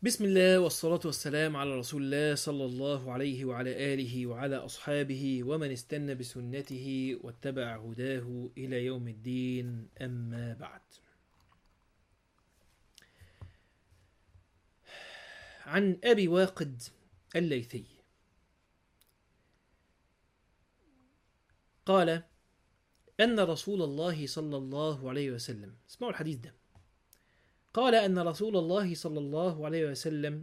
بسم الله والصلاة والسلام على رسول الله صلى الله عليه وعلى آله وعلى أصحابه ومن استنى بسنته واتبع هداه إلى يوم الدين أما بعد عن أبي واقد الليثي قال أن رسول الله صلى الله عليه وسلم اسمعوا الحديث ده قال أن رسول الله صلى الله عليه وسلم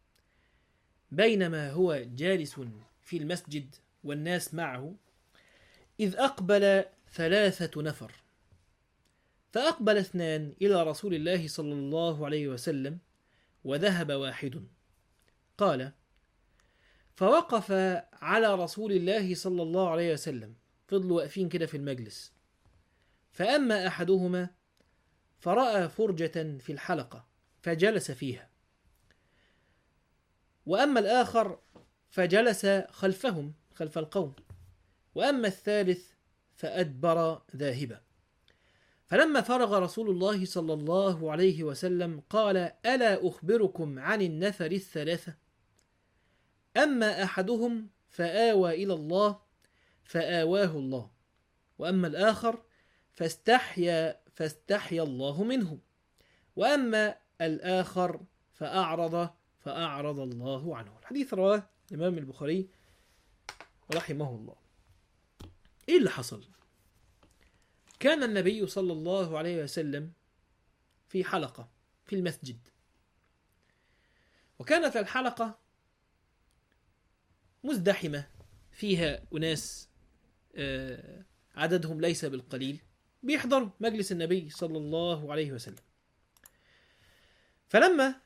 بينما هو جالس في المسجد والناس معه إذ أقبل ثلاثة نفر فأقبل اثنان إلى رسول الله صلى الله عليه وسلم وذهب واحد قال فوقف على رسول الله صلى الله عليه وسلم فضلوا واقفين كده في المجلس فأما أحدهما فرأى فرجة في الحلقة فجلس فيها وأما الآخر فجلس خلفهم خلف القوم وأما الثالث فأدبر ذاهبا فلما فرغ رسول الله صلى الله عليه وسلم قال ألا أخبركم عن النفر الثلاثة أما أحدهم فآوى إلى الله فآواه الله وأما الآخر فاستحيا فاستحيا الله منه واما الاخر فاعرض فاعرض الله عنه الحديث رواه الامام البخاري رحمه الله ايه اللي حصل كان النبي صلى الله عليه وسلم في حلقه في المسجد وكانت الحلقه مزدحمه فيها اناس آه، عددهم ليس بالقليل بيحضروا مجلس النبي صلى الله عليه وسلم فلما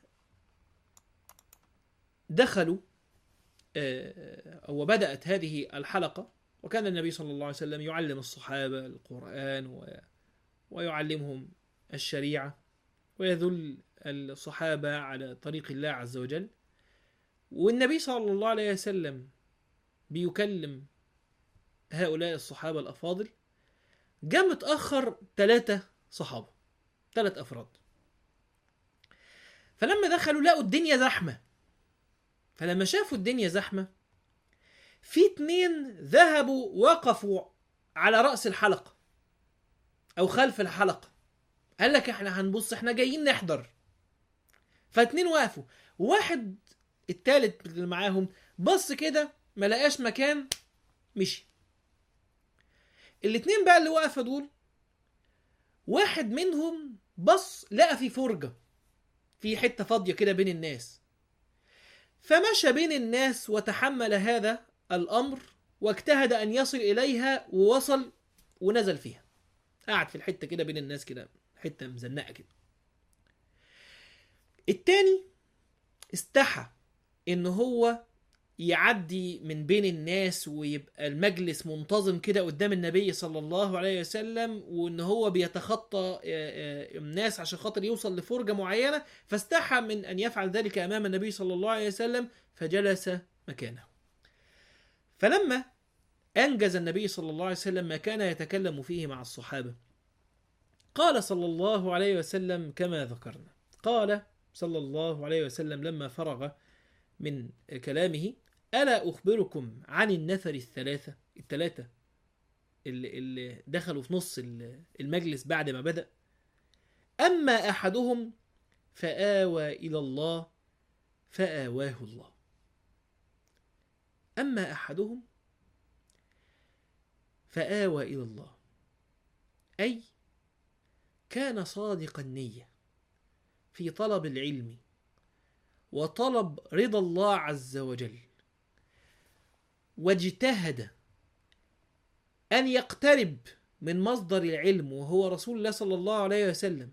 دخلوا أو بدأت هذه الحلقة وكان النبي صلى الله عليه وسلم يعلم الصحابة القرآن و... ويعلمهم الشريعة ويذل الصحابة على طريق الله عز وجل والنبي صلى الله عليه وسلم بيكلم هؤلاء الصحابة الأفاضل جاء متأخر ثلاثة صحابة ثلاث أفراد فلما دخلوا لقوا الدنيا زحمة فلما شافوا الدنيا زحمة في اتنين ذهبوا وقفوا على رأس الحلقة أو خلف الحلقة قال لك احنا هنبص احنا جايين نحضر فاتنين وقفوا واحد التالت اللي معاهم بص كده ما لقاش مكان مشي الاتنين بقى اللي واقفه دول واحد منهم بص لقى في فرجه في حته فاضيه كده بين الناس فمشى بين الناس وتحمل هذا الامر واجتهد ان يصل اليها ووصل ونزل فيها قعد في الحته كده بين الناس كده حته مزنقه كده التاني استحى ان هو يعدي من بين الناس ويبقى المجلس منتظم كده قدام النبي صلى الله عليه وسلم وان هو بيتخطى الناس عشان خاطر يوصل لفرجه معينه فاستحى من ان يفعل ذلك امام النبي صلى الله عليه وسلم فجلس مكانه. فلما انجز النبي صلى الله عليه وسلم ما كان يتكلم فيه مع الصحابه قال صلى الله عليه وسلم كما ذكرنا قال صلى الله عليه وسلم لما فرغ من كلامه ألا أخبركم عن النفر الثلاثة الثلاثة اللي, اللي دخلوا في نص المجلس بعد ما بدأ أما أحدهم فآوى إلى الله فآواه الله أما أحدهم فآوى إلى الله أي كان صادق النية في طلب العلم وطلب رضا الله عز وجل واجتهد ان يقترب من مصدر العلم وهو رسول الله صلى الله عليه وسلم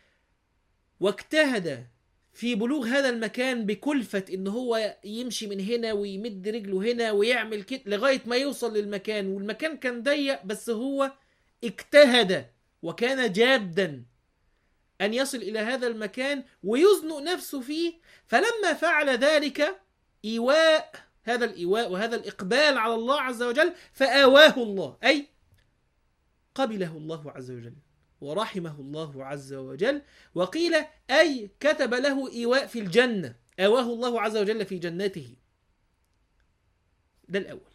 واجتهد في بلوغ هذا المكان بكلفة ان هو يمشي من هنا ويمد رجله هنا ويعمل كده لغاية ما يوصل للمكان والمكان كان ضيق بس هو اجتهد وكان جادا أن يصل إلى هذا المكان ويزنق نفسه فيه فلما فعل ذلك إيواء هذا الإيواء وهذا الإقبال على الله عز وجل فآواه الله أي قبله الله عز وجل ورحمه الله عز وجل وقيل أي كتب له إيواء في الجنة آواه الله عز وجل في جنته ده الأول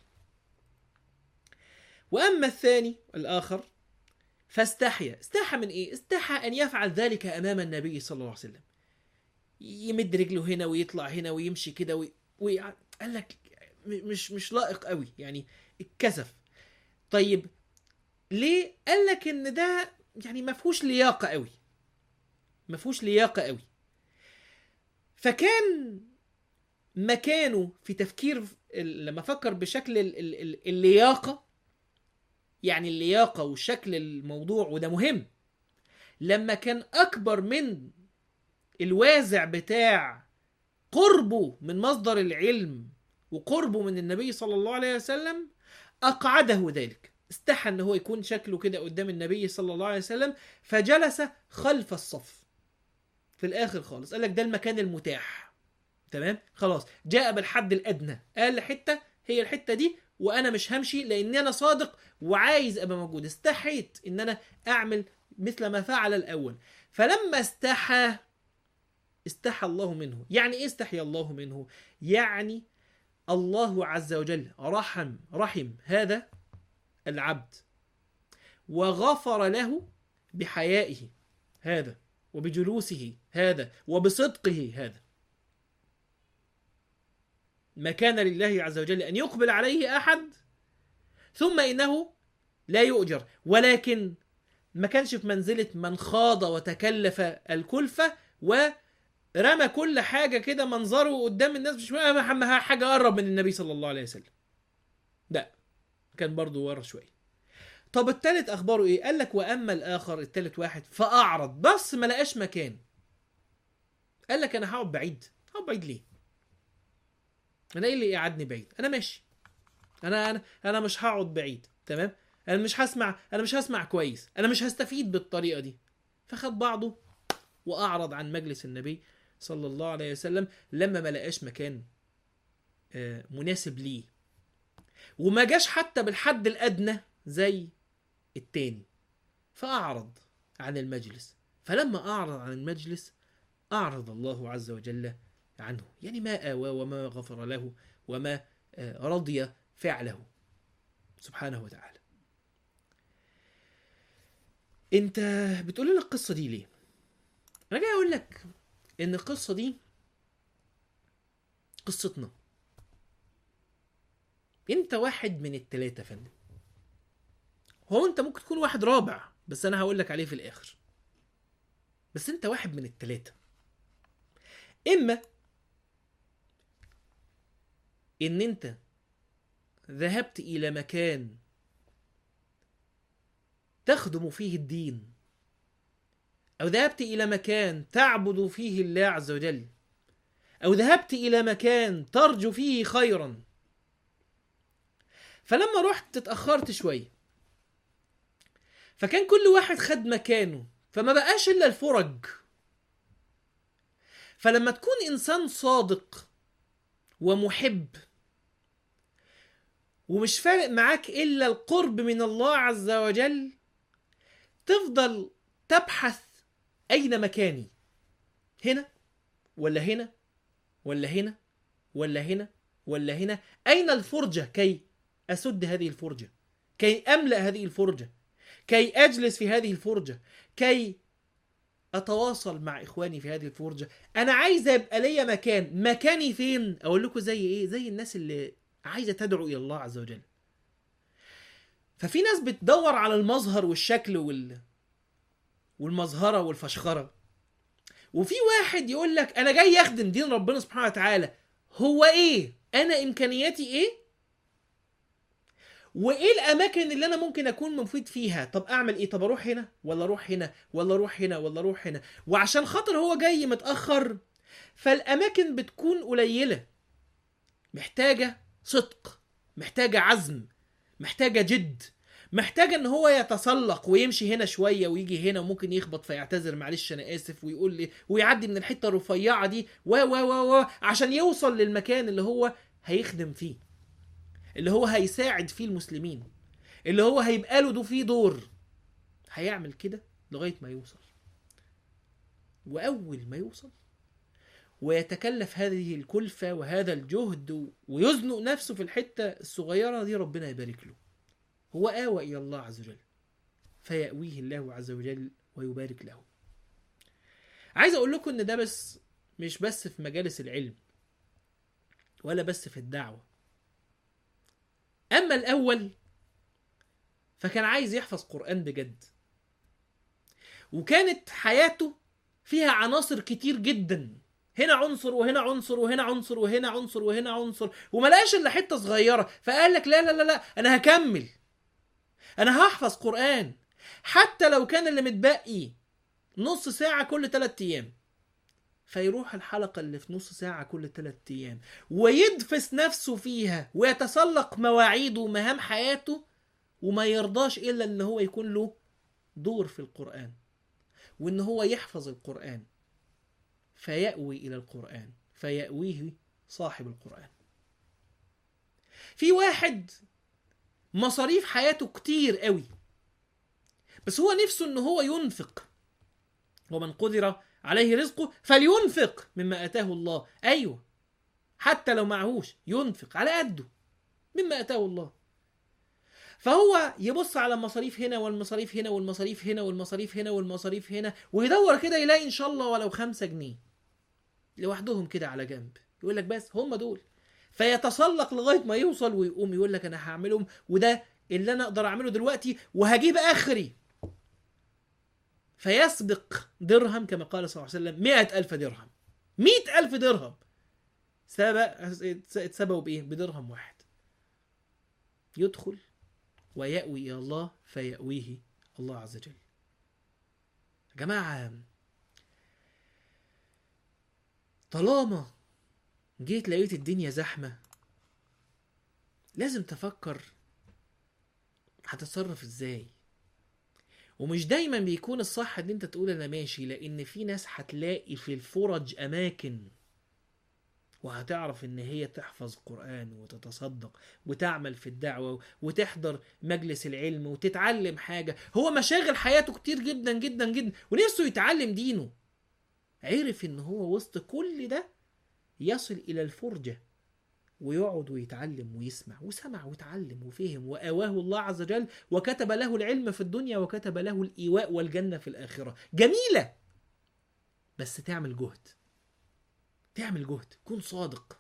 وأما الثاني الآخر فاستحيا استحى من إيه؟ استحى أن يفعل ذلك أمام النبي صلى الله عليه وسلم يمد رجله هنا ويطلع هنا ويمشي كده وي... وي... قال لك م- مش مش لائق قوي يعني اتكسف طيب ليه قال لك ان ده يعني ما فيهوش لياقه قوي ما فيهوش لياقه قوي فكان مكانه في تفكير ال- لما فكر بشكل ال- ال- ال- اللياقه يعني اللياقه وشكل الموضوع وده مهم لما كان اكبر من الوازع بتاع قربه من مصدر العلم وقربه من النبي صلى الله عليه وسلم أقعده ذلك استحى ان هو يكون شكله كده قدام النبي صلى الله عليه وسلم فجلس خلف الصف في الاخر خالص قال لك ده المكان المتاح تمام خلاص جاء بالحد الادنى قال حته هي الحته دي وانا مش همشي لان انا صادق وعايز ابقى موجود استحيت ان انا اعمل مثل ما فعل الاول فلما استحى استحى الله منه يعني ايه استحي الله منه يعني الله عز وجل رحم رحم هذا العبد وغفر له بحيائه هذا وبجلوسه هذا وبصدقه هذا ما كان لله عز وجل ان يقبل عليه احد ثم انه لا يؤجر ولكن ما كانش في منزله من خاض وتكلف الكلفه ورمى كل حاجه كده منظره قدام الناس مش اهم حاجه قرب من النبي صلى الله عليه وسلم لا كان برضه ورا شويه طب التالت اخباره ايه قال لك واما الاخر التالت واحد فاعرض بس ما لقاش مكان قال لك انا هقعد بعيد هقعد بعيد ليه انا ايه اللي يقعدني بعيد انا ماشي انا انا انا مش هقعد بعيد تمام انا مش هسمع انا مش هسمع كويس انا مش هستفيد بالطريقه دي فخد بعضه واعرض عن مجلس النبي صلى الله عليه وسلم لما ما لقاش مكان آه، مناسب ليه وما جاش حتى بالحد الادنى زي التاني فاعرض عن المجلس فلما اعرض عن المجلس اعرض الله عز وجل عنه يعني ما آوى وما غفر له وما آه، رضي فعله سبحانه وتعالى انت بتقول لنا القصه دي ليه انا جاي اقول لك ان القصه دي قصتنا انت واحد من التلاتة يا فندم هو انت ممكن تكون واحد رابع بس انا هقول لك عليه في الاخر بس انت واحد من التلاتة اما ان انت ذهبت الى مكان تخدم فيه الدين او ذهبت الى مكان تعبد فيه الله عز وجل او ذهبت الى مكان ترجو فيه خيرا فلما رحت اتاخرت شويه فكان كل واحد خد مكانه فما بقاش الا الفرج فلما تكون انسان صادق ومحب ومش فارق معاك الا القرب من الله عز وجل تفضل تبحث اين مكاني هنا ولا هنا ولا هنا ولا هنا ولا هنا اين الفرجه كي اسد هذه الفرجه كي املا هذه الفرجه كي اجلس في هذه الفرجه كي اتواصل مع اخواني في هذه الفرجه انا عايز يبقى ليا مكان مكاني فين اقول لكم زي ايه زي الناس اللي عايزه تدعو الى الله عز وجل ففي ناس بتدور على المظهر والشكل وال والمظهره والفشخره وفي واحد يقول لك انا جاي اخدم دين ربنا سبحانه وتعالى هو ايه انا امكانياتي ايه وايه الاماكن اللي انا ممكن اكون مفيد فيها طب اعمل ايه طب اروح هنا ولا اروح هنا ولا اروح هنا ولا اروح هنا وعشان خاطر هو جاي متاخر فالاماكن بتكون قليله محتاجه صدق محتاجه عزم محتاجه جد محتاجه ان هو يتسلق ويمشي هنا شويه ويجي هنا وممكن يخبط فيعتذر معلش انا اسف ويقول لي ويعدي من الحته الرفيعه دي و و و و عشان يوصل للمكان اللي هو هيخدم فيه اللي هو هيساعد فيه المسلمين اللي هو هيبقى له فيه دور هيعمل كده لغايه ما يوصل واول ما يوصل ويتكلف هذه الكلفة وهذا الجهد ويزنق نفسه في الحتة الصغيرة دي ربنا يبارك له هو آوى إلى الله عز وجل فيأويه الله عز وجل ويبارك له عايز أقول لكم إن ده بس مش بس في مجالس العلم ولا بس في الدعوة أما الأول فكان عايز يحفظ قرآن بجد وكانت حياته فيها عناصر كتير جدا هنا عنصر وهنا عنصر وهنا عنصر وهنا عنصر وهنا عنصر وما لقاش الا حته صغيره فقال لك لا لا لا لا انا هكمل انا هحفظ قران حتى لو كان اللي متبقي نص ساعه كل ثلاث ايام فيروح الحلقه اللي في نص ساعه كل ثلاث ايام ويدفس نفسه فيها ويتسلق مواعيده ومهام حياته وما يرضاش الا ان هو يكون له دور في القران وان هو يحفظ القران فيأوي إلى القرآن فيأويه صاحب القرآن في واحد مصاريف حياته كتير قوي بس هو نفسه ان هو ينفق ومن قدر عليه رزقه فلينفق مما اتاه الله ايوه حتى لو معهوش ينفق على قده مما اتاه الله فهو يبص على المصاريف هنا والمصاريف هنا والمصاريف هنا والمصاريف هنا والمصاريف هنا ويدور كده يلاقي ان شاء الله ولو خمسة جنيه لوحدهم كده على جنب يقول لك بس هم دول فيتسلق لغايه ما يوصل ويقوم يقول لك انا هعملهم وده اللي انا اقدر اعمله دلوقتي وهجيب اخري فيسبق درهم كما قال صلى الله عليه وسلم مئة ألف درهم مئة ألف درهم سبق اتسبقوا بإيه؟ بدرهم واحد يدخل ويأوي إلى الله فيأويه الله عز وجل يا جماعة طالما جيت لقيت الدنيا زحمة لازم تفكر هتتصرف ازاي ومش دايما بيكون الصح ان انت تقول انا ماشي لان في ناس هتلاقي في الفرج اماكن وهتعرف ان هي تحفظ قرآن وتتصدق وتعمل في الدعوة وتحضر مجلس العلم وتتعلم حاجة هو مشاغل حياته كتير جدا جدا جدا ونفسه يتعلم دينه عرف ان هو وسط كل ده يصل الى الفرجة ويقعد ويتعلم ويسمع وسمع وتعلم وفهم وآواه الله عز وجل وكتب له العلم في الدنيا وكتب له الإيواء والجنة في الآخرة جميلة بس تعمل جهد تعمل جهد تكون صادق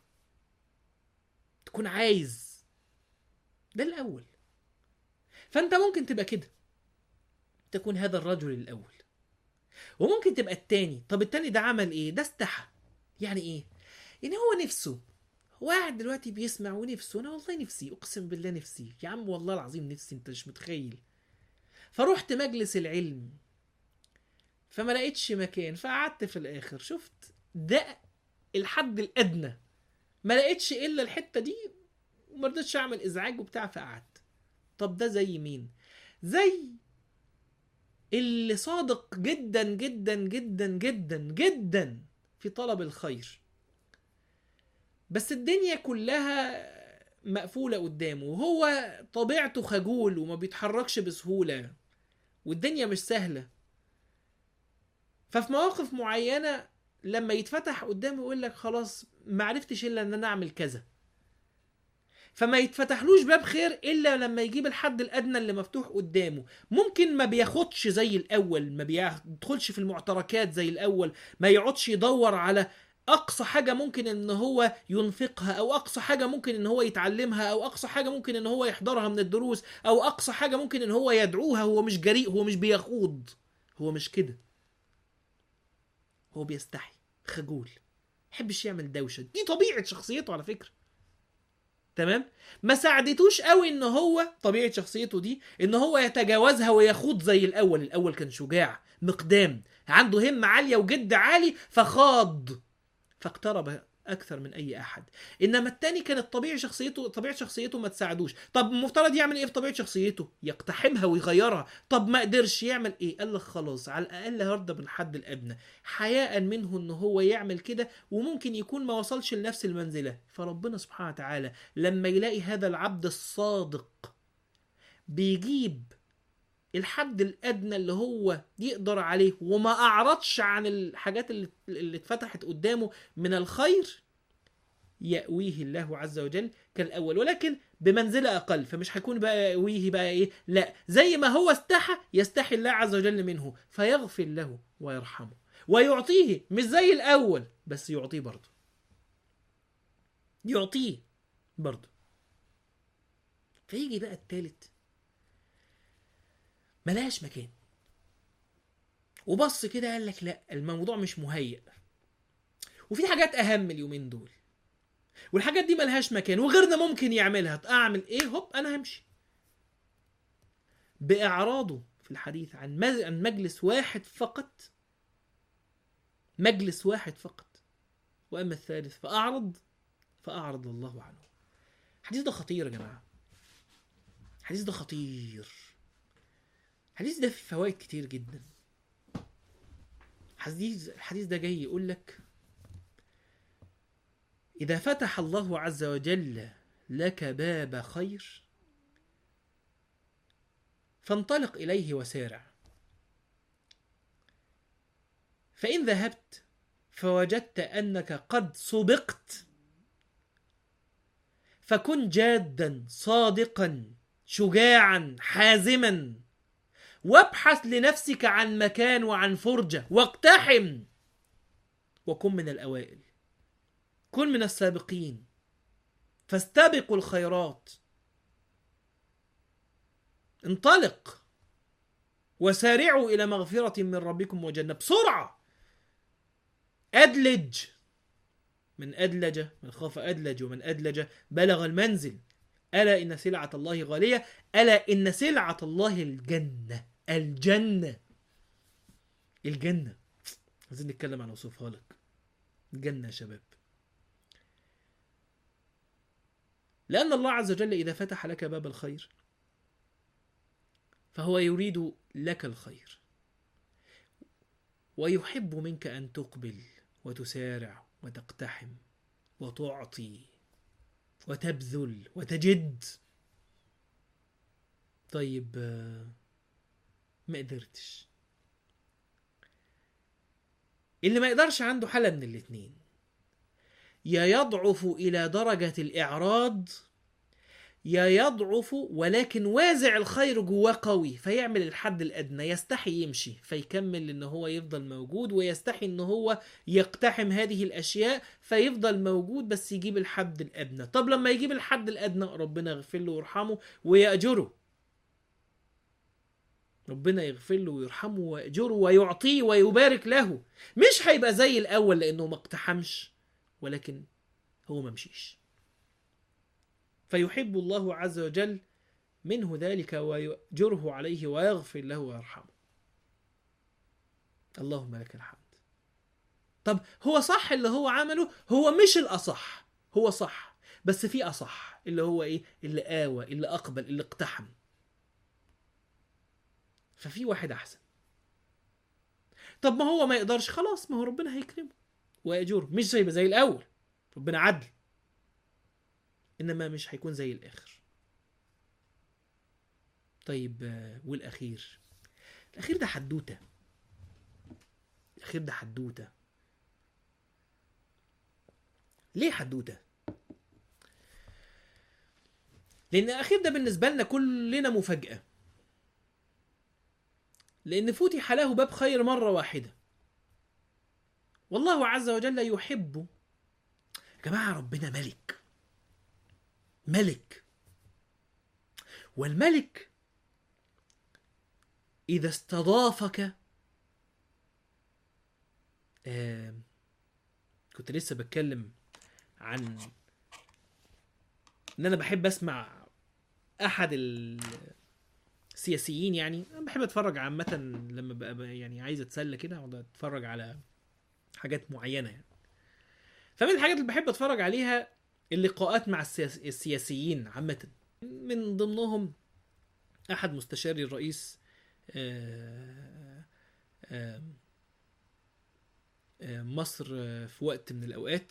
تكون عايز ده الأول فأنت ممكن تبقى كده تكون هذا الرجل الأول وممكن تبقى التاني طب التاني ده عمل ايه ده استحى يعني ايه يعني هو نفسه هو قاعد دلوقتي بيسمع ونفسه انا والله نفسي اقسم بالله نفسي يا عم والله العظيم نفسي انت مش متخيل فروحت مجلس العلم فما لقيتش مكان فقعدت في الاخر شفت ده الحد الادنى ما لقيتش الا الحته دي وما رضيتش اعمل ازعاج وبتاع فقعدت طب ده زي مين زي اللي صادق جدا جدا جدا جدا جدا في طلب الخير بس الدنيا كلها مقفولة قدامه وهو طبيعته خجول وما بيتحركش بسهولة والدنيا مش سهلة ففي مواقف معينة لما يتفتح قدامه يقول لك خلاص ما عرفتش الا ان انا اعمل كذا فما يتفتحلوش باب خير الا لما يجيب الحد الادنى اللي مفتوح قدامه ممكن ما بياخدش زي الاول ما بيدخلش في المعتركات زي الاول ما يقعدش يدور على اقصى حاجه ممكن ان هو ينفقها او اقصى حاجه ممكن ان هو يتعلمها او اقصى حاجه ممكن ان هو يحضرها من الدروس او اقصى حاجه ممكن ان هو يدعوها هو مش جريء هو مش بيخوض هو مش كده هو بيستحي خجول يحبش يعمل دوشه دي طبيعه شخصيته على فكره تمام ما ساعدتوش قوي ان هو طبيعه شخصيته دي ان هو يتجاوزها ويخوض زي الاول الاول كان شجاع مقدام عنده همه عاليه وجد عالي فخاض فاقترب اكثر من اي احد انما التاني كانت طبيعه شخصيته طبيعه شخصيته ما تساعدوش طب المفترض يعمل ايه في طبيعه شخصيته يقتحمها ويغيرها طب ما قدرش يعمل ايه قال لك خلاص على الاقل هرضى بالحد الادنى حياء منه ان هو يعمل كده وممكن يكون ما وصلش لنفس المنزله فربنا سبحانه وتعالى لما يلاقي هذا العبد الصادق بيجيب الحد الادنى اللي هو يقدر عليه وما اعرضش عن الحاجات اللي اللي اتفتحت قدامه من الخير يأويه الله عز وجل كالأول ولكن بمنزلة أقل فمش هيكون بقى يأويه بقى إيه لا زي ما هو استحى يستحي الله عز وجل منه فيغفر له ويرحمه ويعطيه مش زي الأول بس يعطيه برضه يعطيه برضه فيجي بقى التالت ملهاش مكان وبص كده قال لك لا الموضوع مش مهيئ وفي حاجات اهم اليومين دول والحاجات دي ملهاش مكان وغيرنا ممكن يعملها طب اعمل ايه هوب انا همشي باعراضه في الحديث عن مز- عن مجلس واحد فقط مجلس واحد فقط واما الثالث فاعرض فاعرض الله عنه الحديث ده خطير يا جماعه الحديث ده خطير الحديث ده فيه فوائد كتير جدا الحديث الحديث ده جاي يقول لك إذا فتح الله عز وجل لك باب خير فانطلق إليه وسارع فإن ذهبت فوجدت أنك قد سبقت فكن جادا صادقا شجاعا حازما وابحث لنفسك عن مكان وعن فرجة واقتحم وكن من الأوائل كن من السابقين فاستبقوا الخيرات انطلق وسارعوا إلى مغفرة من ربكم وجنة بسرعة أدلج من أدلج من خاف أدلج ومن أدلج بلغ المنزل ألا إن سلعة الله غالية ألا إن سلعة الله الجنة الجنة الجنة عايزين نتكلم عن اوصفها لك الجنة يا شباب لأن الله عز وجل إذا فتح لك باب الخير فهو يريد لك الخير ويحب منك أن تقبل وتسارع وتقتحم وتعطي وتبذل وتجد طيب آه، ما قدرتش اللي ما يقدرش عنده حالة من الاتنين يا يضعف إلى درجة الإعراض يا يضعف ولكن وازع الخير جواه قوي فيعمل الحد الأدنى يستحي يمشي فيكمل إن هو يفضل موجود ويستحي إن هو يقتحم هذه الأشياء فيفضل موجود بس يجيب الحد الأدنى طب لما يجيب الحد الأدنى ربنا يغفر له ويرحمه ويأجره ربنا يغفر له ويرحمه ويأجره ويعطيه ويبارك له مش هيبقى زي الأول لأنه ما اقتحمش ولكن هو ما مشيش فيحب الله عز وجل منه ذلك ويجره عليه ويغفر له ويرحمه اللهم لك الحمد طب هو صح اللي هو عمله هو مش الأصح هو صح بس في أصح اللي هو إيه اللي آوى اللي أقبل اللي اقتحم ففي واحد أحسن طب ما هو ما يقدرش خلاص ما هو ربنا هيكرمه ويأجره مش زي زي الأول ربنا عدل انما مش هيكون زي الاخر طيب آه، والاخير الاخير ده حدوته الاخير ده حدوته ليه حدوته لان الاخير ده بالنسبه لنا كلنا مفاجاه لان فتح له باب خير مره واحده والله عز وجل يحب يا جماعه ربنا ملك ملك والملك إذا استضافك آه كنت لسه بتكلم عن ان انا بحب اسمع احد السياسيين يعني انا بحب اتفرج عامه لما ببقى يعني عايز اتسلى كده اقعد اتفرج على حاجات معينه يعني فمن الحاجات اللي بحب اتفرج عليها اللقاءات مع السياس- السياسيين عامة من ضمنهم أحد مستشاري الرئيس آه، آه، آه، مصر آه، في وقت من الأوقات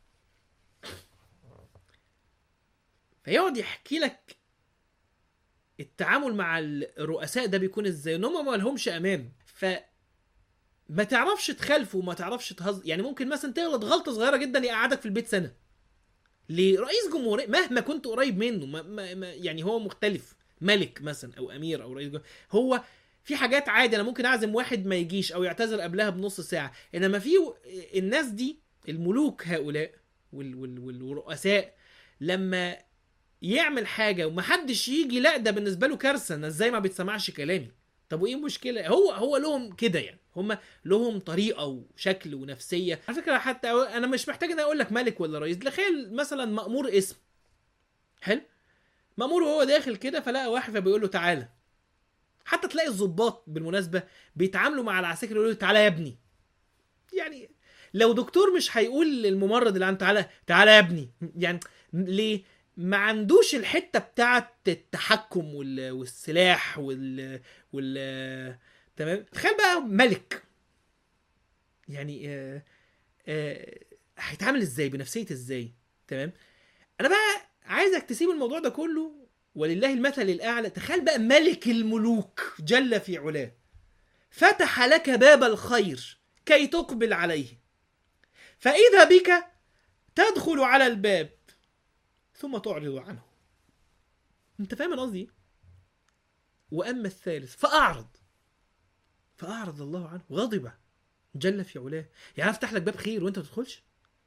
فيقعد يحكي لك التعامل مع الرؤساء ده بيكون ازاي ان هم ما لهمش امان ف ما تعرفش تخالفه وما تعرفش تهز يعني ممكن مثلا تغلط غلطه صغيره جدا يقعدك في البيت سنه لرئيس جمهوريه مهما كنت قريب منه ما ما ما يعني هو مختلف ملك مثلا او امير او رئيس جمهورية هو في حاجات عادي انا ممكن اعزم واحد ما يجيش او يعتذر قبلها بنص ساعه انما في الناس دي الملوك هؤلاء وال وال وال والرؤساء لما يعمل حاجه ومحدش يجي لا ده بالنسبه له كارثه انا ازاي ما بتسمعش كلامي طب وايه المشكله هو هو لهم كده يعني هم لهم طريقه وشكل ونفسيه على فكره حتى انا مش محتاج ان اقول لك ملك ولا رئيس تخيل مثلا مامور اسم حلو مامور وهو داخل كده فلقى واحد فبيقول له تعالى حتى تلاقي الضباط بالمناسبه بيتعاملوا مع العساكر يقولوا له تعالى يا ابني يعني لو دكتور مش هيقول للممرض اللي عنده تعالى تعالى يا ابني يعني ليه ما عندوش الحته بتاعه التحكم وال- والسلاح وال وال تمام تخيل بقى ملك يعني آه آه هيتعامل ازاي بنفسيه ازاي تمام انا بقى عايزك تسيب الموضوع ده كله ولله المثل الاعلى تخيل بقى ملك الملوك جل في علاه فتح لك باب الخير كي تقبل عليه فاذا بك تدخل على الباب ثم تعرض عنه انت فاهم أنا قصدي إيه؟ واما الثالث فاعرض فاعرض الله عنه غضب جل في علاه يعني افتح لك باب خير وانت ما تدخلش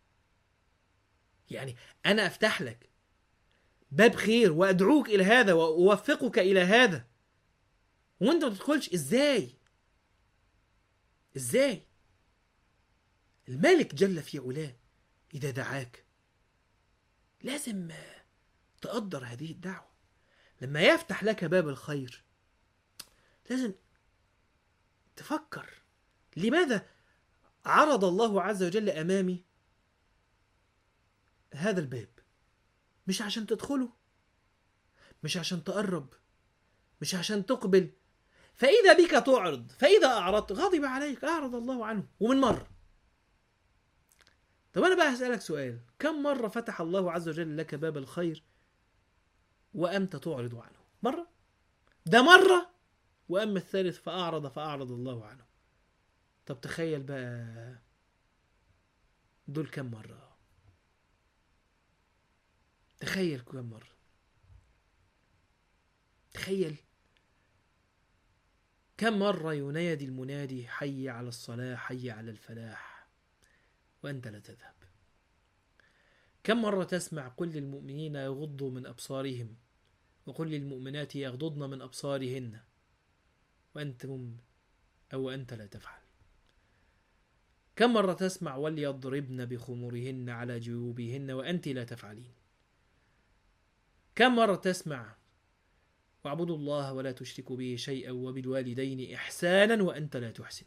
يعني انا افتح لك باب خير وادعوك الى هذا واوفقك الى هذا وانت ما تدخلش ازاي ازاي الملك جل في علاه اذا دعاك لازم تقدر هذه الدعوه لما يفتح لك باب الخير لازم تفكر لماذا عرض الله عز وجل امامي هذا الباب مش عشان تدخله مش عشان تقرب مش عشان تقبل فإذا بك تعرض فإذا أعرضت غضب عليك أعرض الله عنه ومن مرة طب أنا بقى هسألك سؤال كم مرة فتح الله عز وجل لك باب الخير وأنت تعرض عنه مرة ده مرة وأما الثالث فأعرض فأعرض الله عنه طب تخيل بقى دول كم مرة تخيل كم مرة تخيل كم مرة ينادي المنادي حي على الصلاة حي على الفلاح وأنت لا تذهب كم مرة تسمع قل للمؤمنين يغضوا من أبصارهم وقل للمؤمنات يغضضن من أبصارهن وأنتم أو أنت لا تفعل كم مرة تسمع وليضربن بخمرهن على جيوبهن وأنت لا تفعلين كم مرة تسمع واعبدوا الله ولا تشركوا به شيئا وبالوالدين إحسانا وأنت لا تحسن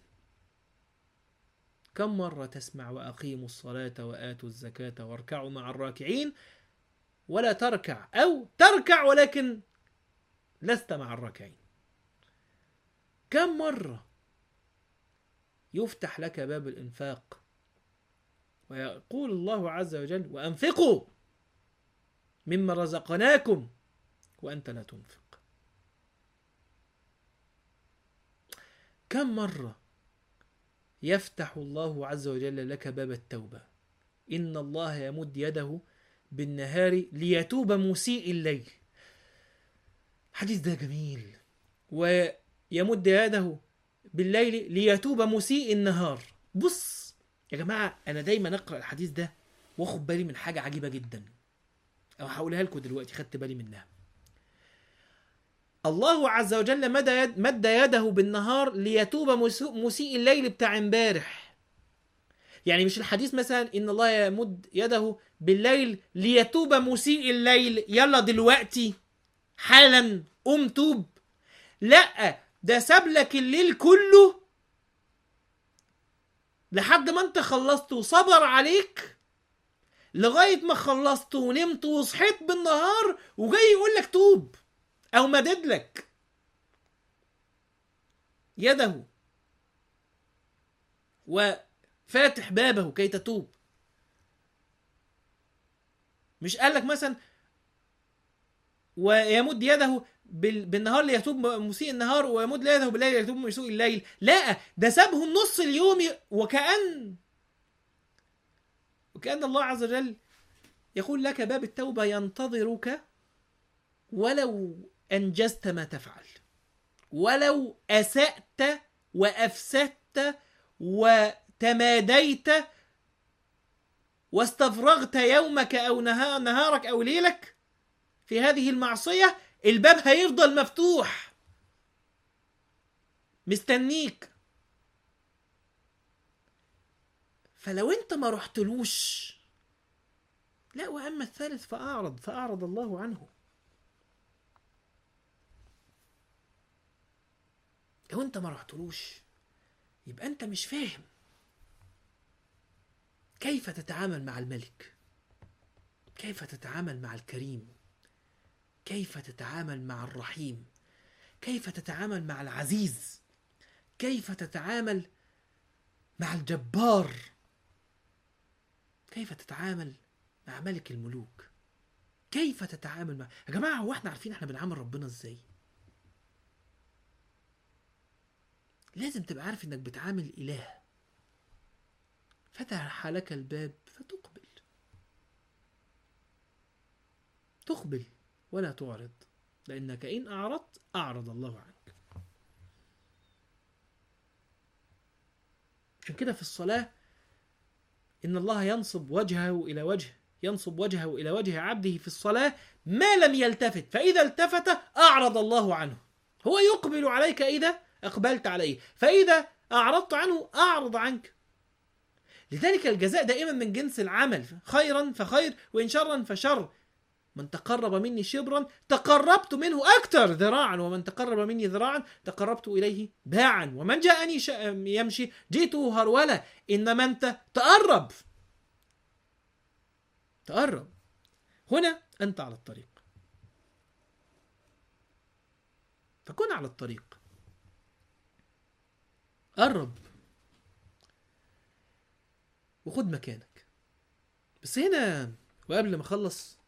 كم مرة تسمع وأقيموا الصلاة وآتوا الزكاة واركعوا مع الراكعين ولا تركع أو تركع ولكن لست مع الراكعين كم مرة يفتح لك باب الإنفاق ويقول الله عز وجل وأنفقوا مما رزقناكم وأنت لا تنفق كم مرة يفتح الله عز وجل لك باب التوبة إن الله يمد يده بالنهار ليتوب مسيء الليل حديث ده جميل ويمد يده بالليل ليتوب مسيء النهار بص يا جماعة أنا دايما أقرأ الحديث ده واخد بالي من حاجة عجيبة جدا أو هقولها لكم دلوقتي خدت بالي منها الله عز وجل مد, يد مد يده بالنهار ليتوب مسيء الليل بتاع امبارح يعني مش الحديث مثلا ان الله يمد يده بالليل ليتوب مسيء الليل يلا دلوقتي حالا قوم توب لا ده ساب لك الليل كله لحد ما انت خلصت وصبر عليك لغايه ما خلصت ونمت وصحيت بالنهار وجاي يقول لك توب او مدد لك يده وفاتح بابه كي تتوب مش قال لك مثلا ويمد يده بال... بالنهار ليتوب مسيء النهار ويمد ليله بالليل ليتوب مسيء الليل لا ده سابهم نص اليوم وكأن وكأن الله عز وجل يقول لك باب التوبة ينتظرك ولو أنجزت ما تفعل ولو أسأت وأفسدت وتماديت واستفرغت يومك أو نها- نهارك أو ليلك في هذه المعصية الباب هيفضل مفتوح مستنيك فلو انت ما رحتلوش لا واما الثالث فاعرض فاعرض الله عنه لو انت ما رحتلوش يبقى انت مش فاهم كيف تتعامل مع الملك كيف تتعامل مع الكريم كيف تتعامل مع الرحيم كيف تتعامل مع العزيز كيف تتعامل مع الجبار كيف تتعامل مع ملك الملوك كيف تتعامل مع يا جماعه هو احنا عارفين احنا بنعامل ربنا ازاي لازم تبقى عارف انك بتعامل اله فتح لك الباب فتقبل تقبل ولا تعرض لانك ان اعرضت اعرض الله عنك عشان كده في الصلاه ان الله ينصب وجهه الى وجه ينصب وجهه الى وجه عبده في الصلاه ما لم يلتفت فاذا التفت اعرض الله عنه هو يقبل عليك اذا اقبلت عليه فاذا اعرضت عنه اعرض عنك لذلك الجزاء دائما من جنس العمل خيرا فخير وان شرا فشر من تقرب مني شبرا تقربت منه اكثر ذراعا ومن تقرب مني ذراعا تقربت اليه باعا ومن جاءني ش... يمشي جئته هرولا انما انت تقرب تقرب هنا انت على الطريق فكن على الطريق قرب وخد مكانك بس هنا وقبل ما اخلص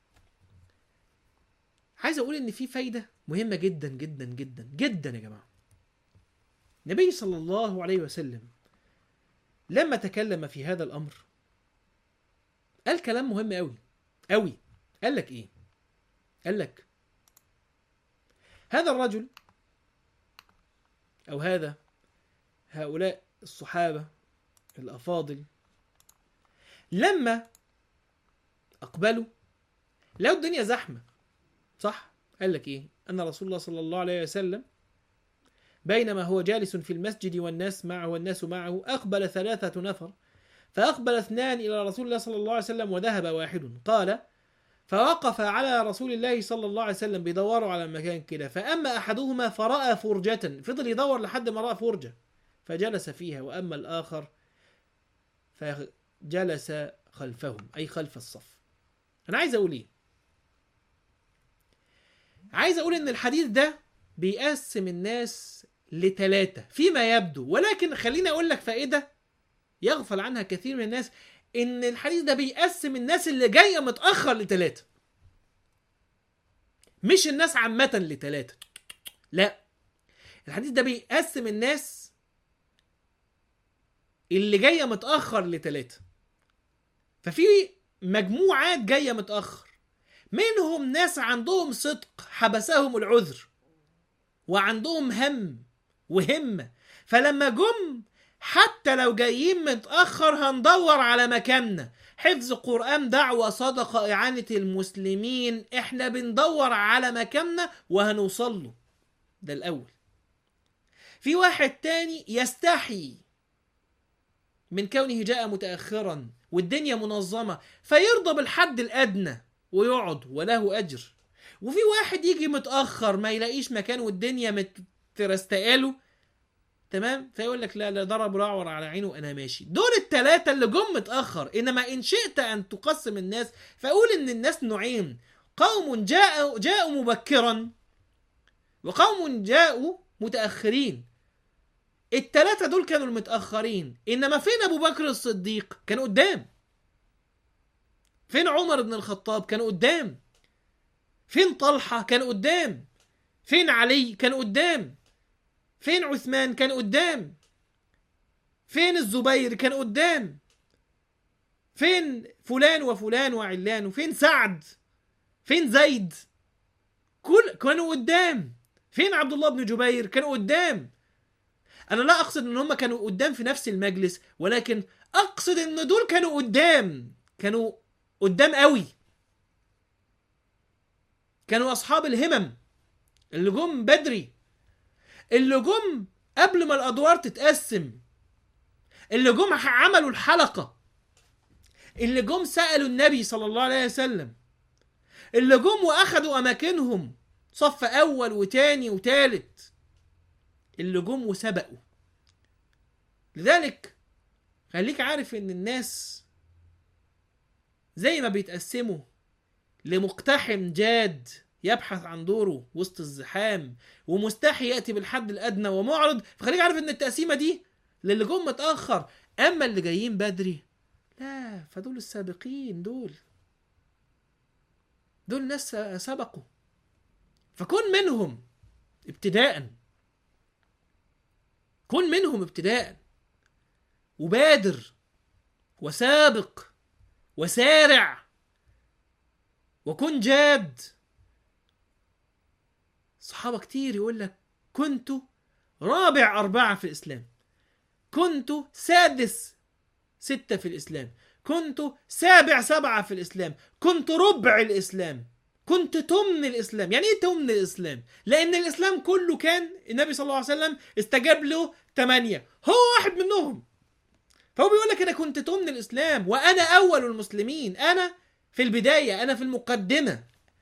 عايز اقول ان في فايده مهمه جدا جدا جدا جدا يا جماعه النبي صلى الله عليه وسلم لما تكلم في هذا الامر قال كلام مهم قوي قوي قال لك ايه قال لك هذا الرجل او هذا هؤلاء الصحابه الافاضل لما اقبلوا لو الدنيا زحمه صح قال لك ايه ان رسول الله صلى الله عليه وسلم بينما هو جالس في المسجد والناس معه والناس معه اقبل ثلاثه نفر فاقبل اثنان الى رسول الله صلى الله عليه وسلم وذهب واحد قال فوقف على رسول الله صلى الله عليه وسلم بيدوروا على مكان كده فاما احدهما فراى فرجه فضل يدور لحد ما راى فرجه فجلس فيها واما الاخر فجلس خلفهم اي خلف الصف انا عايز اقول ايه عايز اقول ان الحديث ده بيقسم الناس لتلاتة فيما يبدو ولكن خليني اقول لك فائدة يغفل عنها كثير من الناس ان الحديث ده بيقسم الناس اللي جاية متأخر لتلاتة مش الناس عامة لتلاتة لا الحديث ده بيقسم الناس اللي جاية متأخر لتلاتة ففي مجموعات جاية متأخر منهم ناس عندهم صدق حبسهم العذر وعندهم هم وهمة فلما جم حتى لو جايين متأخر هندور على مكاننا حفظ قرآن دعوة صدقة إعانة المسلمين احنا بندور على مكاننا وهنوصل له ده الأول في واحد تاني يستحي من كونه جاء متأخرا والدنيا منظمة فيرضى بالحد الأدنى ويقعد وله أجر وفي واحد يجي متأخر ما يلاقيش مكان والدنيا مترستقاله تمام فيقول لك لا لا ضرب رعور على عينه انا ماشي دول التلاتة اللي جم متأخر انما ان شئت ان تقسم الناس فاقول ان الناس نوعين قوم جاءوا جاءوا مبكرا وقوم جاءوا متأخرين التلاتة دول كانوا المتأخرين إنما فين أبو بكر الصديق كان قدام فين عمر بن الخطاب كان قدام فين طلحة كان قدام فين علي كان قدام فين عثمان كان قدام فين الزبير كان قدام فين فلان وفلان وعلان وفين سعد فين زيد كل كانوا قدام فين عبد الله بن جبير كانوا قدام انا لا اقصد ان هم كانوا قدام في نفس المجلس ولكن اقصد ان دول كانوا قدام كانوا قدام قوي كانوا اصحاب الهمم اللي جم بدري اللي جم قبل ما الادوار تتقسم اللي جم عملوا الحلقه اللي جم سالوا النبي صلى الله عليه وسلم اللي جم واخدوا اماكنهم صف اول وتاني وتالت اللي جم وسبقوا لذلك خليك عارف ان الناس زي ما بيتقسموا لمقتحم جاد يبحث عن دوره وسط الزحام ومستحي ياتي بالحد الادنى ومعرض فخليك عارف ان التقسيمه دي للي جم متاخر اما اللي جايين بدري لا فدول السابقين دول دول ناس سبقوا فكن منهم ابتداء كن منهم ابتداء وبادر وسابق وسارع وكن جاد صحابة كتير يقول لك كنت رابع أربعة في الإسلام كنت سادس ستة في الإسلام كنت سابع سبعة في الإسلام كنت ربع الإسلام كنت تمن الإسلام يعني إيه تمن الإسلام لأن الإسلام كله كان النبي صلى الله عليه وسلم استجاب له ثمانية هو واحد منهم فهو بيقول لك أنا كنت تمن الإسلام وأنا أول المسلمين أنا في البداية أنا في المقدمة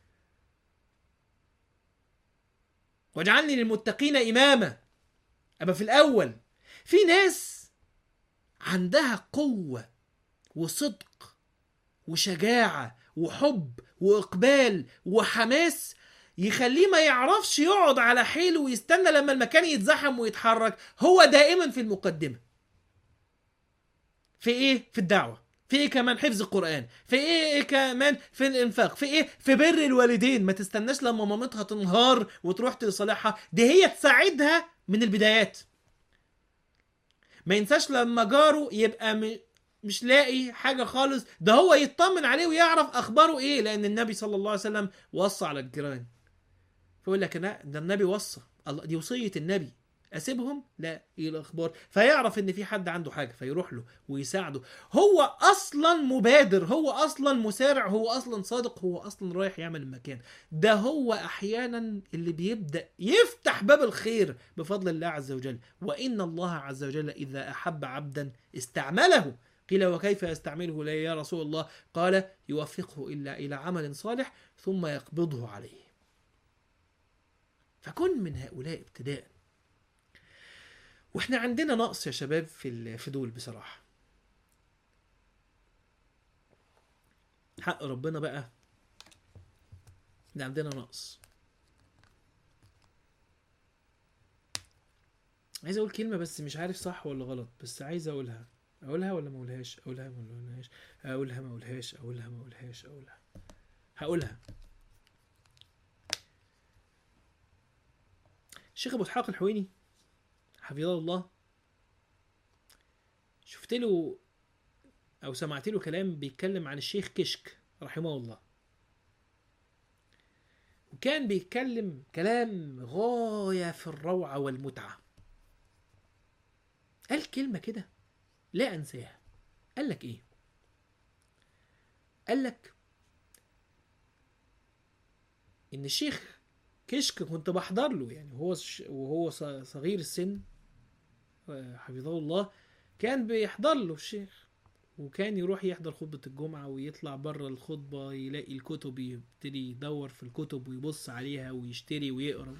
واجعلني للمتقين إماما أبقى في الأول في ناس عندها قوة وصدق وشجاعة وحب وإقبال وحماس يخليه ما يعرفش يقعد على حيله ويستنى لما المكان يتزحم ويتحرك هو دائما في المقدمة في ايه في الدعوة في ايه كمان حفظ القرآن في ايه كمان في الانفاق في ايه في بر الوالدين ما تستناش لما مامتها تنهار وتروح تصالحها دي هي تساعدها من البدايات ما ينساش لما جاره يبقى م... مش لاقي حاجه خالص ده هو يطمن عليه ويعرف اخباره ايه لان النبي صلى الله عليه وسلم وصى على الجيران فيقول لك لا ده النبي وصى الله دي وصيه النبي اسيبهم لا ايه الاخبار فيعرف ان في حد عنده حاجه فيروح له ويساعده هو اصلا مبادر هو اصلا مسارع هو اصلا صادق هو اصلا رايح يعمل المكان ده هو احيانا اللي بيبدا يفتح باب الخير بفضل الله عز وجل وان الله عز وجل اذا احب عبدا استعمله قيل وكيف يستعمله لي يا رسول الله قال يوفقه الا الى عمل صالح ثم يقبضه عليه فكن من هؤلاء ابتداء واحنا عندنا نقص يا شباب في في دول بصراحه حق ربنا بقى ان عندنا نقص عايز اقول كلمه بس مش عارف صح ولا غلط بس عايز اقولها اقولها ولا ما اقولهاش اقولها ولا ما اقولهاش اقولها ما اقولهاش اقولها ما اقولهاش اقولها هقولها الشيخ ابو اسحاق الحويني حفظه الله شفت له او سمعت له كلام بيتكلم عن الشيخ كشك رحمه الله وكان بيتكلم كلام غاية في الروعة والمتعة قال كلمة كده لا أنساها قال لك إيه قال لك إن الشيخ كشك كنت بحضر له يعني وهو وهو صغير السن حفظه الله كان بيحضر له الشيخ وكان يروح يحضر خطبة الجمعة ويطلع بره الخطبة يلاقي الكتب يبتدي يدور في الكتب ويبص عليها ويشتري ويقرا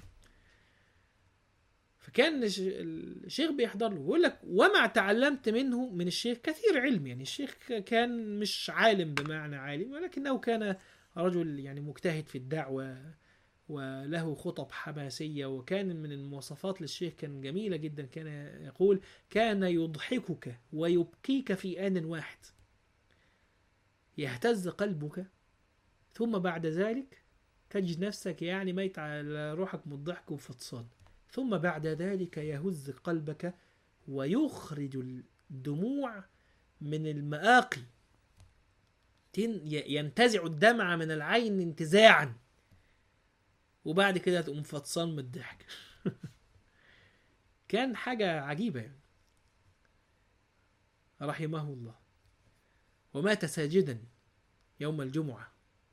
فكان الشيخ بيحضر له ويقول لك وما تعلمت منه من الشيخ كثير علم يعني الشيخ كان مش عالم بمعنى عالم ولكنه كان رجل يعني مجتهد في الدعوة وله خطب حماسية وكان من المواصفات للشيخ كان جميلة جدا كان يقول كان يضحكك ويبكيك في آن واحد يهتز قلبك ثم بعد ذلك تجد نفسك يعني ميت على روحك من الضحك وفطسان ثم بعد ذلك يهز قلبك ويخرج الدموع من المآقي تن- ي- ينتزع الدمع من العين انتزاعا وبعد كده تقوم فطسان من الضحك كان حاجة عجيبة يعني رحمه الله ومات ساجدا يوم الجمعة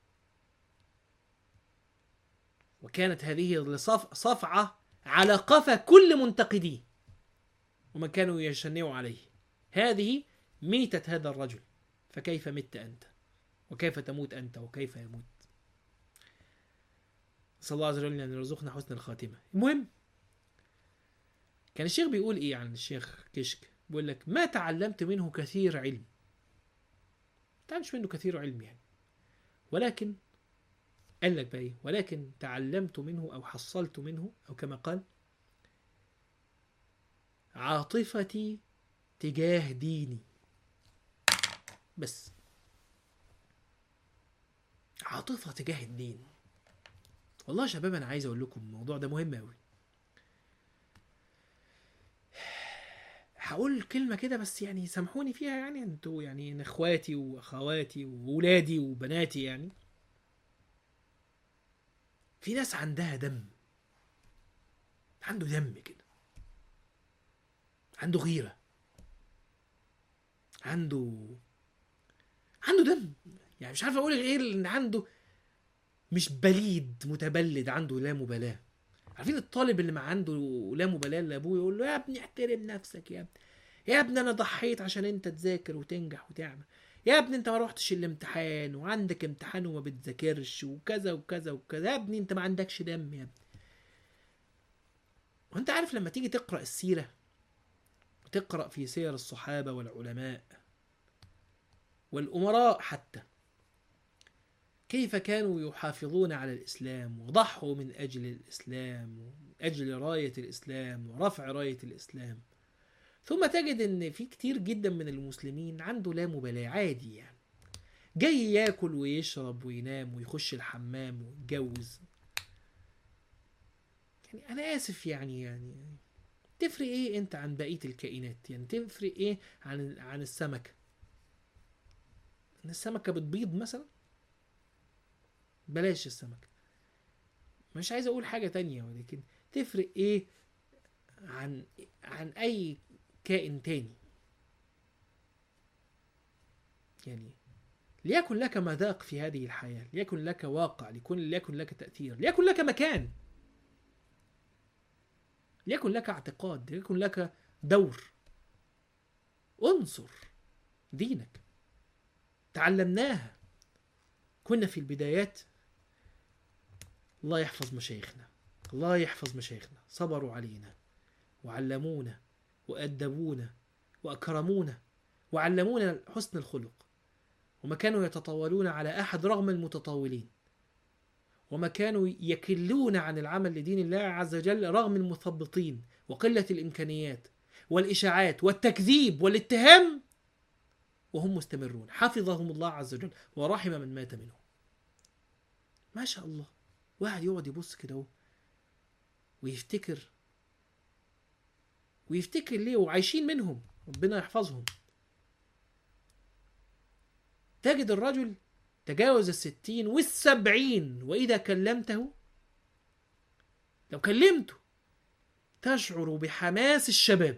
وكانت هذه لصف- صفعة على قفا كل منتقديه ومن كانوا يشنعوا عليه هذه ميتة هذا الرجل فكيف مت أنت وكيف تموت أنت وكيف يموت نسأل الله عز وجل أن يرزقنا حسن الخاتمة المهم كان الشيخ بيقول إيه عن الشيخ كشك بيقول لك ما تعلمت منه كثير علم تعلمش منه كثير علم يعني ولكن قال لك بقى إيه ولكن تعلمت منه أو حصلت منه أو كما قال عاطفتي تجاه ديني بس عاطفة تجاه الدين والله يا شباب أنا عايز أقول لكم الموضوع ده مهم أوي هقول كلمة كده بس يعني سامحوني فيها يعني انتوا يعني اخواتي واخواتي وولادي وبناتي يعني في ناس عندها دم عنده دم كده عنده غيرة عنده عنده دم يعني مش عارف اقول غير ان عنده مش بليد متبلد عنده لا مبالاة عارفين الطالب اللي ما عنده لا مبالاة لابوه يقول له يا ابني احترم نفسك يا ابني يا ابني انا ضحيت عشان انت تذاكر وتنجح وتعمل يا ابني انت ما روحتش الامتحان وعندك امتحان وما بتذاكرش وكذا وكذا وكذا يا ابني انت ما عندكش دم يا ابني وانت عارف لما تيجي تقرا السيره وتقرا في سير الصحابه والعلماء والامراء حتى كيف كانوا يحافظون على الاسلام وضحوا من اجل الاسلام ومن اجل رايه الاسلام ورفع رايه الاسلام ثم تجد ان في كتير جدا من المسلمين عنده لا مبالاه عادي يعني جاي ياكل ويشرب وينام ويخش الحمام ويتجوز يعني انا اسف يعني يعني تفرق ايه انت عن بقيه الكائنات يعني تفرق ايه عن عن السمكه ان السمكه بتبيض مثلا بلاش السمكه مش عايز اقول حاجه تانية ولكن تفرق ايه عن عن اي كائن تاني يعني ليكن لك مذاق في هذه الحياة ليكن لك واقع ليكن, ليكن لك تأثير ليكن لك مكان ليكن لك اعتقاد ليكن لك دور انصر دينك تعلمناها كنا في البدايات الله يحفظ مشايخنا الله يحفظ مشايخنا صبروا علينا وعلمونا وأدبونا وأكرمونا وعلمونا حسن الخلق وما كانوا يتطاولون على أحد رغم المتطاولين وما كانوا يكلون عن العمل لدين الله عز وجل رغم المثبطين وقلة الإمكانيات والإشاعات والتكذيب والاتهام وهم مستمرون حفظهم الله عز وجل ورحم من مات منهم ما شاء الله واحد يقعد يبص كده اهو ويفتكر ويفتكر ليه وعايشين منهم ربنا يحفظهم تجد الرجل تجاوز الستين والسبعين وإذا كلمته لو كلمته تشعر بحماس الشباب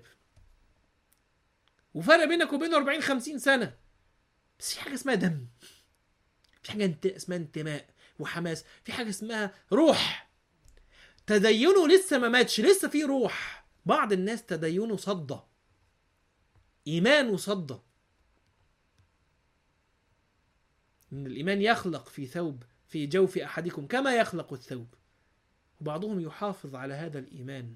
وفرق بينك وبينه 40 50 سنة بس في حاجة اسمها دم في حاجة انت اسمها انتماء وحماس في حاجة اسمها روح تدينه لسه ما ماتش لسه في روح بعض الناس تدينه صدى إيمانه صدى إن الإيمان يخلق في ثوب في جوف أحدكم كما يخلق الثوب وبعضهم يحافظ على هذا الإيمان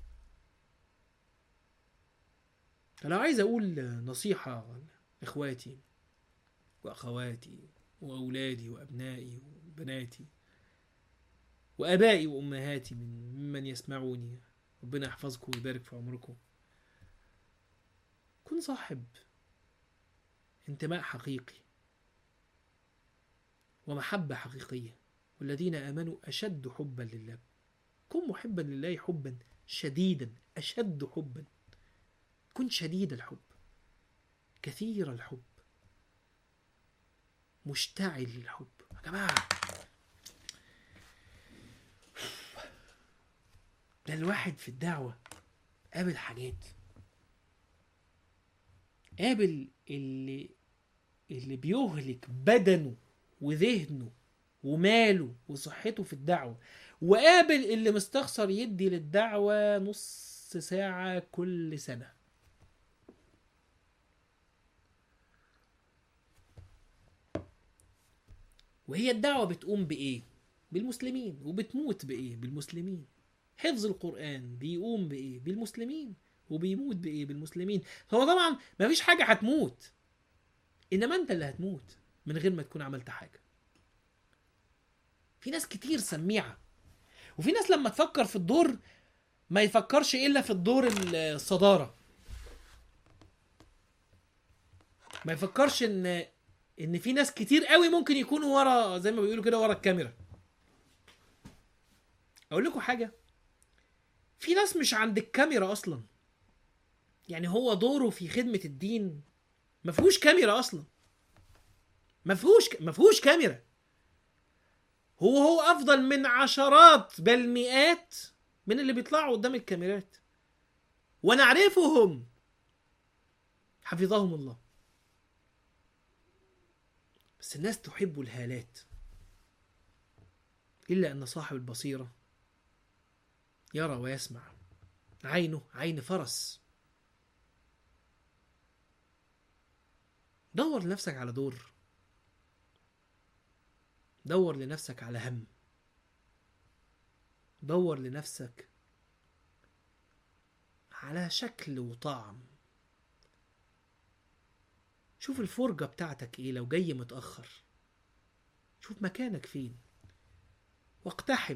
أنا عايز أقول نصيحة لإخواتي وأخواتي وأولادي وأبنائي وبناتي وآبائي وأمهاتي من ممن يسمعوني ربنا يحفظكم ويبارك في عمركم كن صاحب انتماء حقيقي ومحبة حقيقية والذين آمنوا أشد حبا لله كن محبا لله حبا شديدا أشد حبا كن شديد الحب كثير الحب مشتعل الحب يا جماعة ده الواحد في الدعوة قابل حاجات قابل اللي اللي بيهلك بدنه وذهنه وماله وصحته في الدعوة وقابل اللي مستخسر يدي للدعوة نص ساعة كل سنة وهي الدعوة بتقوم بإيه؟ بالمسلمين وبتموت بإيه؟ بالمسلمين حفظ القرآن بيقوم بإيه؟ بالمسلمين وبيموت بإيه؟ بالمسلمين هو طبعا مفيش حاجة هتموت إنما أنت اللي هتموت من غير ما تكون عملت حاجة في ناس كتير سميعة وفي ناس لما تفكر في الدور ما يفكرش إلا في الدور الصدارة ما يفكرش إن ان في ناس كتير قوي ممكن يكونوا ورا زي ما بيقولوا كده ورا الكاميرا اقول لكم حاجه في ناس مش عند الكاميرا اصلا يعني هو دوره في خدمه الدين ما فيهوش كاميرا اصلا ما فيهوش ما فيهوش كاميرا هو هو افضل من عشرات بل مئات من اللي بيطلعوا قدام الكاميرات ونعرفهم حفظهم الله بس الناس تحب الهالات إلا أن صاحب البصيرة يرى ويسمع عينه عين فرس دور لنفسك على دور دور لنفسك على هم دور لنفسك على شكل وطعم شوف الفرجة بتاعتك ايه لو جاي متأخر شوف مكانك فين واقتحم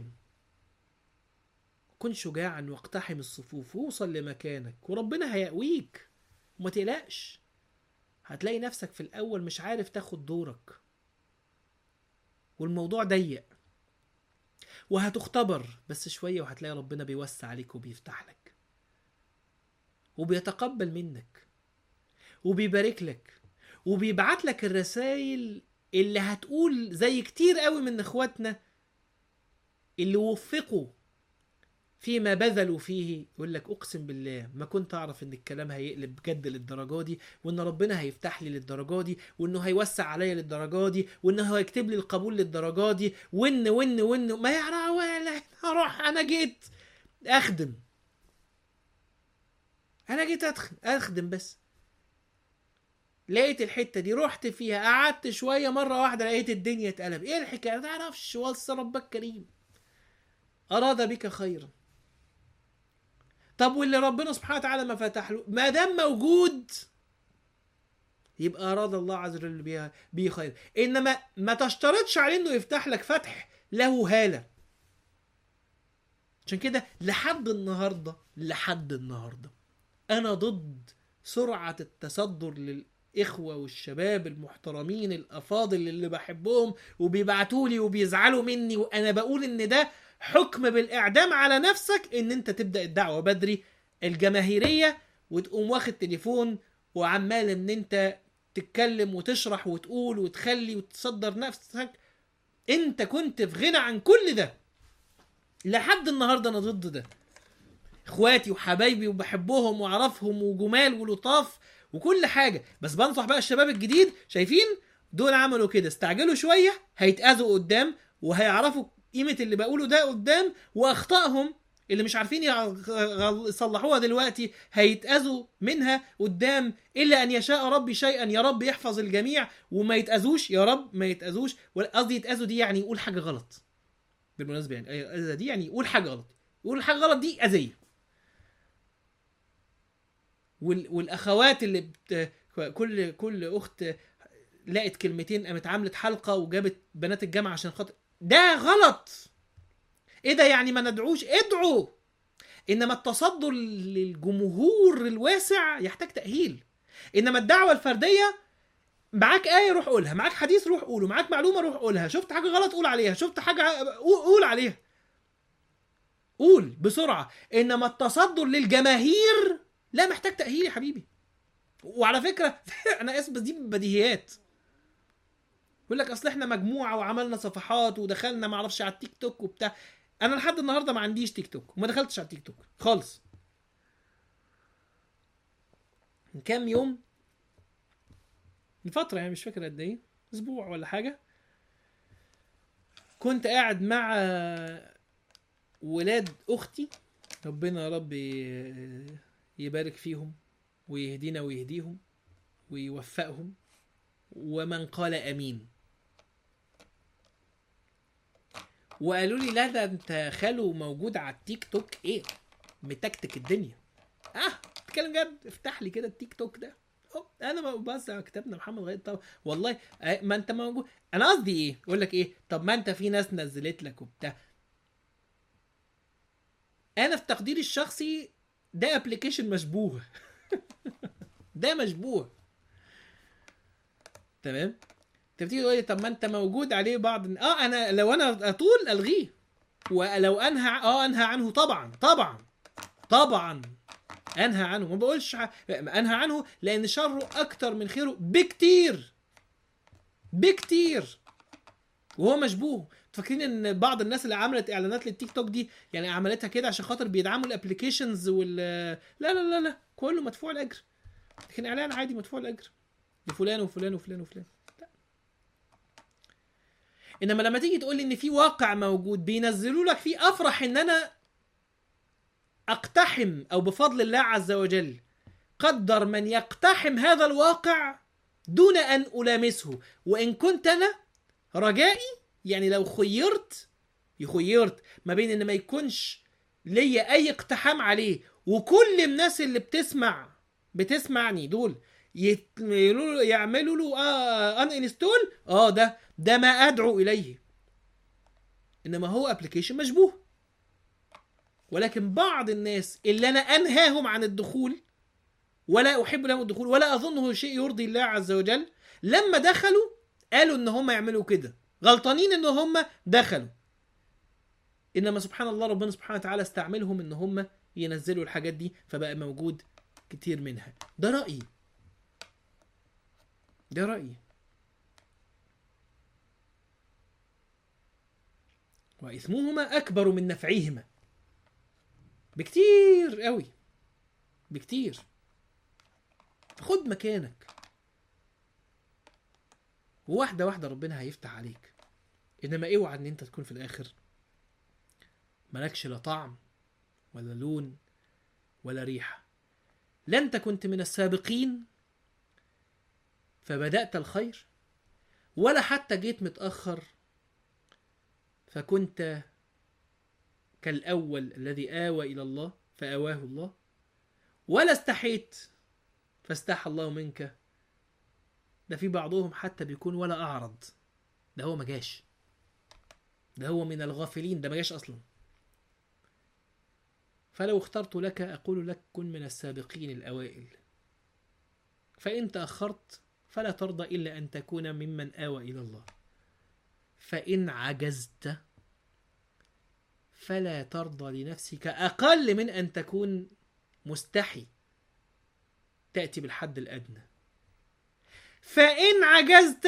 كن شجاعا واقتحم الصفوف ووصل لمكانك وربنا هيقويك وما تقلقش هتلاقي نفسك في الأول مش عارف تاخد دورك والموضوع ضيق وهتختبر بس شوية وهتلاقي ربنا بيوسع عليك وبيفتح لك وبيتقبل منك وبيبارك لك وبيبعت لك الرسائل اللي هتقول زي كتير قوي من اخواتنا اللي وفقوا فيما بذلوا فيه يقول لك اقسم بالله ما كنت اعرف ان الكلام هيقلب بجد للدرجه دي وان ربنا هيفتح لي للدرجه دي وانه هيوسع عليا للدرجه دي وانه هيكتب لي القبول للدرجه دي وان وان وان ما يعرف ولا هروح انا جيت اخدم انا جيت أدخل اخدم بس لقيت الحته دي رحت فيها قعدت شويه مره واحده لقيت الدنيا اتقلب ايه الحكايه ما تعرفش وص ربك كريم اراد بك خيرا طب واللي ربنا سبحانه وتعالى ما فتح له ما دام موجود يبقى اراد الله عز وجل بيه بيه خير انما ما تشترطش عليه انه يفتح لك فتح له هاله عشان كده لحد النهارده لحد النهارده انا ضد سرعه التصدر للاخوه والشباب المحترمين الافاضل اللي بحبهم وبيبعتوا لي وبيزعلوا مني وانا بقول ان ده حكم بالاعدام على نفسك ان انت تبدا الدعوه بدري الجماهيريه وتقوم واخد تليفون وعمال ان انت تتكلم وتشرح وتقول وتخلي وتصدر نفسك انت كنت في غنى عن كل ده لحد النهارده انا ضد ده اخواتي وحبايبي وبحبهم واعرفهم وجمال ولطاف وكل حاجه بس بنصح بقى الشباب الجديد شايفين دول عملوا كده استعجلوا شويه هيتاذوا قدام وهيعرفوا قيمه اللي بقوله ده قدام واخطائهم اللي مش عارفين يصلحوها دلوقتي هيتاذوا منها قدام الا ان يشاء ربي شيئا يا رب يحفظ الجميع وما يتاذوش يا رب ما يتاذوش قصدي يتاذوا دي يعني يقول حاجه غلط بالمناسبه يعني اذى دي يعني يقول حاجه غلط يقول حاجه غلط دي اذيه وال... والاخوات اللي بت... كل كل اخت لقت كلمتين قامت عملت حلقه وجابت بنات الجامعه عشان خاطر ده غلط ايه ده يعني ما ندعوش ادعوا انما التصدر للجمهور الواسع يحتاج تاهيل انما الدعوه الفرديه معاك آية روح قولها معاك حديث روح قوله معاك معلومة روح قولها شفت حاجة غلط قول عليها شفت حاجة قول قول عليها قول بسرعة إنما التصدر للجماهير لا محتاج تأهيل يا حبيبي وعلى فكرة أنا آسف بس دي بديهيات يقول لك أصل إحنا مجموعة وعملنا صفحات ودخلنا معرفش على التيك توك وبتاع أنا لحد النهاردة ما عنديش تيك توك وما دخلتش على التيك توك خالص من كام يوم من فترة يعني مش فاكر قد ايه اسبوع ولا حاجة كنت قاعد مع ولاد اختي ربنا يا رب ي- يبارك فيهم ويهدينا ويهديهم ويوفقهم ومن قال امين وقالوا لي لا ده انت خالو موجود على التيك توك ايه متكتك الدنيا اه بتكلم جد افتح لي كده التيك توك ده أهو، انا ما بس على كتابنا محمد غير طب والله آه، ما انت موجود انا قصدي ايه اقول لك ايه طب ما انت في ناس نزلت لك وبتاع انا في تقديري الشخصي ده ابلكيشن مشبوه ده مشبوه تمام انت بتيجي تقول لي طب ما انت موجود عليه بعض اه انا لو انا اطول الغيه ولو انهى اه انهى عنه طبعا طبعا طبعا انهى عنه ما بقولش ح- انهى عنه لان شره اكتر من خيره بكتير بكتير وهو مشبوه فاكرين ان بعض الناس اللي عملت اعلانات للتيك توك دي يعني عملتها كده عشان خاطر بيدعموا الابلكيشنز وال لا لا لا لا كله مدفوع الاجر لكن اعلان عادي مدفوع الاجر لفلان وفلان وفلان وفلان لا. انما لما تيجي تقول لي ان في واقع موجود بينزلوا لك فيه افرح ان انا اقتحم او بفضل الله عز وجل قدر من يقتحم هذا الواقع دون ان الامسه وان كنت انا رجائي يعني لو خيرت يخيرت ما بين ان ما يكونش ليا اي اقتحام عليه وكل الناس اللي بتسمع بتسمعني دول يعملوا يعملوا له آه ان انستول اه ده ده ما ادعو اليه انما هو ابلكيشن مشبوه ولكن بعض الناس اللي انا انهاهم عن الدخول ولا احب لهم الدخول ولا اظنه شيء يرضي الله عز وجل لما دخلوا قالوا ان هم يعملوا كده غلطانين ان هم دخلوا انما سبحان الله ربنا سبحانه وتعالى استعملهم ان هم ينزلوا الحاجات دي فبقى موجود كتير منها ده رأيي ده رأيي وإثمهما أكبر من نفعهما بكتير قوي بكتير خد مكانك وواحدة واحدة ربنا هيفتح عليك إنما اوعى إن أنت تكون في الآخر مالكش لا طعم ولا لون ولا ريحة لا أنت كنت من السابقين فبدأت الخير ولا حتى جيت متأخر فكنت كالأول الذي آوى إلى الله فآواه الله ولا استحيت فاستحى الله منك ده في بعضهم حتى بيكون ولا أعرض ده هو ما جاش ده هو من الغافلين ده ما جاش أصلا فلو اخترت لك أقول لك كن من السابقين الأوائل فإن تأخرت فلا ترضى إلا أن تكون ممن آوى إلى الله فإن عجزت فلا ترضى لنفسك أقل من أن تكون مستحي تأتي بالحد الأدنى فإن عجزت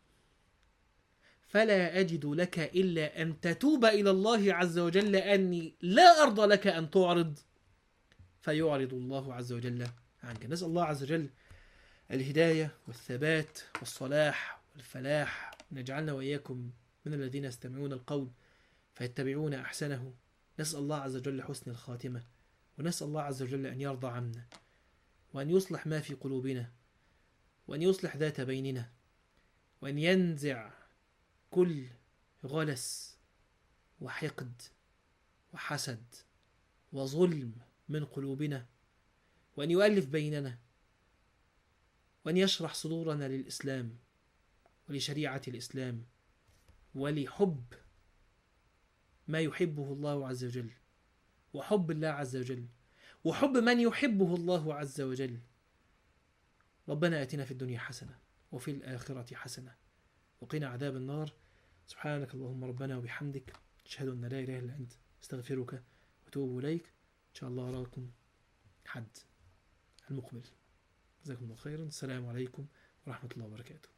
فلا أجد لك إلا أن تتوب إلى الله عز وجل لأني لا أرضى لك أن تعرض فيعرض الله عز وجل عنك نسأل الله عز وجل الهداية والثبات والصلاح والفلاح نجعلنا وإياكم من الذين يستمعون القول فيتبعون أحسنه نسأل الله عز وجل حسن الخاتمة ونسأل الله عز وجل أن يرضى عنا وأن يصلح ما في قلوبنا وأن يصلح ذات بيننا وأن ينزع كل غلس وحقد وحسد وظلم من قلوبنا وأن يؤلف بيننا وأن يشرح صدورنا للإسلام ولشريعة الإسلام ولحب ما يحبه الله عز وجل وحب الله عز وجل وحب من يحبه الله عز وجل ربنا آتنا في الدنيا حسنة وفي الآخرة حسنة وقنا عذاب النار سبحانك اللهم ربنا وبحمدك أشهد أن لا إله إلا أنت استغفرك وأتوب إليك إن شاء الله أراكم حد المقبل جزاكم الله خيرا السلام عليكم ورحمة الله وبركاته